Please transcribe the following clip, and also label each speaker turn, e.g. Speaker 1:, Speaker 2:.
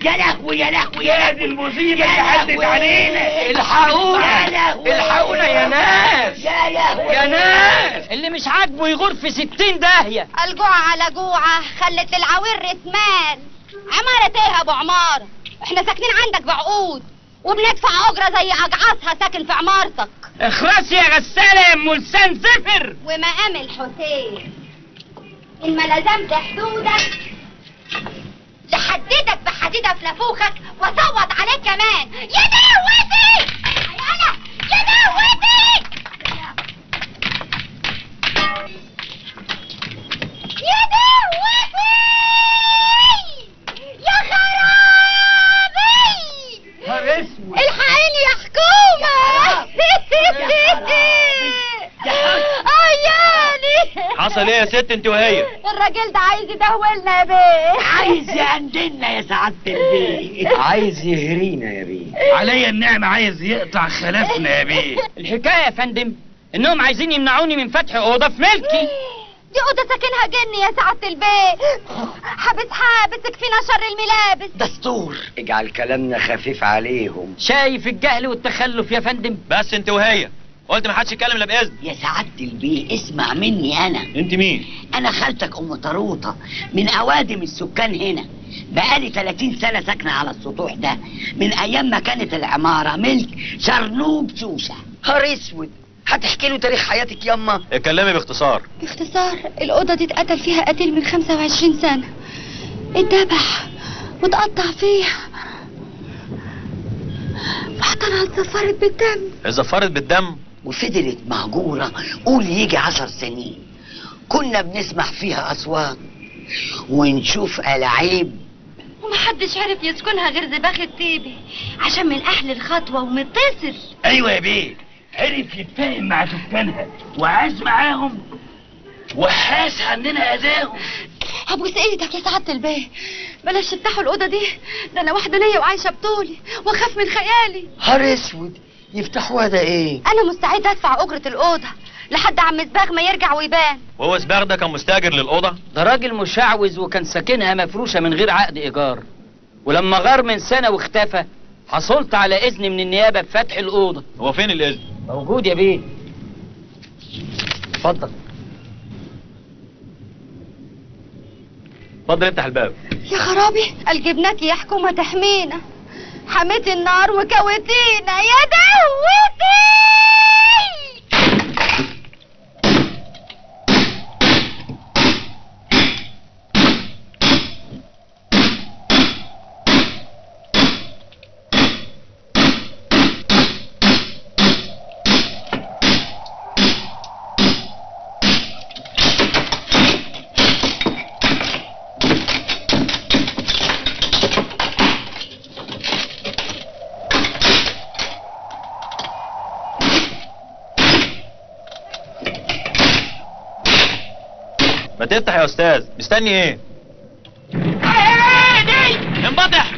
Speaker 1: يا لهوي يا لهوي
Speaker 2: يا دي المصيبة اللي عدت علينا
Speaker 3: الحقونا
Speaker 1: يا لهوي.
Speaker 3: الحقونا يا ناس
Speaker 1: يا لهوي
Speaker 3: يا ناس
Speaker 4: اللي مش عاجبه يغور في ستين داهية
Speaker 5: الجوع على جوعة خلت العوير رتمان عمارة ايه يا ابو عمارة احنا ساكنين عندك بعقود وبندفع اجرة زي اجعاصها ساكن في عمارتك
Speaker 4: اخرسي يا غسالة يا ام لسان زفر
Speaker 5: ومقام الحسين ان ما لزمت حدودك لحددك بحديدة في نافوخك واصوت عليك كمان يا دهوتي يلا يا دهوتي يا دهوتي يا خرابي
Speaker 2: نهار اسود
Speaker 5: الحقيني يا حكومة عيالي
Speaker 6: حصل ايه يا ست انت وهي
Speaker 5: الراجل ده عايز يدهولنا يا بيه
Speaker 1: عايز يعندنا يا سعادة البيه
Speaker 3: عايز يهرينا يا بيه
Speaker 2: عليا النعمة عايز يقطع خلافنا يا بيه
Speaker 4: الحكاية يا فندم انهم عايزين يمنعوني من فتح اوضة في ملكي
Speaker 5: دي اوضه ساكنها جني يا سعاده البيه حابس حابس كفينا شر الملابس
Speaker 1: دستور
Speaker 3: اجعل كلامنا خفيف عليهم
Speaker 4: شايف الجهل والتخلف يا فندم
Speaker 6: بس انت وهي قلت ما حدش يتكلم الا باذن
Speaker 1: يا سعادة البيه اسمع مني انا
Speaker 6: انت مين
Speaker 1: انا خالتك ام طروطة من اوادم السكان هنا بقالي 30 سنة ساكنة على السطوح ده من ايام ما كانت العمارة ملك شرنوب شوشة
Speaker 3: نهار اسود هتحكي له تاريخ حياتك ياما
Speaker 6: اتكلمي باختصار
Speaker 5: باختصار الأوضة دي اتقتل فيها قتيل من 25 سنة اتذبح واتقطع فيها محطنا اتزفرت بالدم
Speaker 6: اتزفرت بالدم
Speaker 1: وفضلت مهجورة قول يجي عشر سنين كنا بنسمع فيها اصوات ونشوف ألاعيب
Speaker 5: ومحدش عرف يسكنها غير زباخ التيبي عشان من أهل الخطوة ومتصل
Speaker 2: ايوه يا بيه عرف يتفاهم مع سكانها وعاش معاهم وحاس عننا اذاهم
Speaker 5: ابوس ايدك يا سعادة البيه بلاش تفتحوا الأوضة دي ده أنا واحدة ليا وعايشة بطولي وأخاف من خيالي
Speaker 3: نهار اسود يفتحوها ده ايه
Speaker 5: أنا مستعدة أدفع أجرة الأوضة لحد عم سباغ ما يرجع ويبان
Speaker 6: وهو سباغ ده كان مستاجر للاوضه
Speaker 4: ده راجل مشعوذ وكان ساكنها مفروشة من غير عقد ايجار ولما غار من سنة واختفى حصلت على اذن من النيابة بفتح الاوضة
Speaker 6: هو فين الاذن
Speaker 4: موجود يا بيه
Speaker 3: اتفضل
Speaker 6: اتفضل افتح الباب
Speaker 5: يا خرابي الجبنات يا حكومة تحمينا حميت النار وكويتينا يا دوتي
Speaker 6: ما تفتح يا استاذ مستني ايه انبطح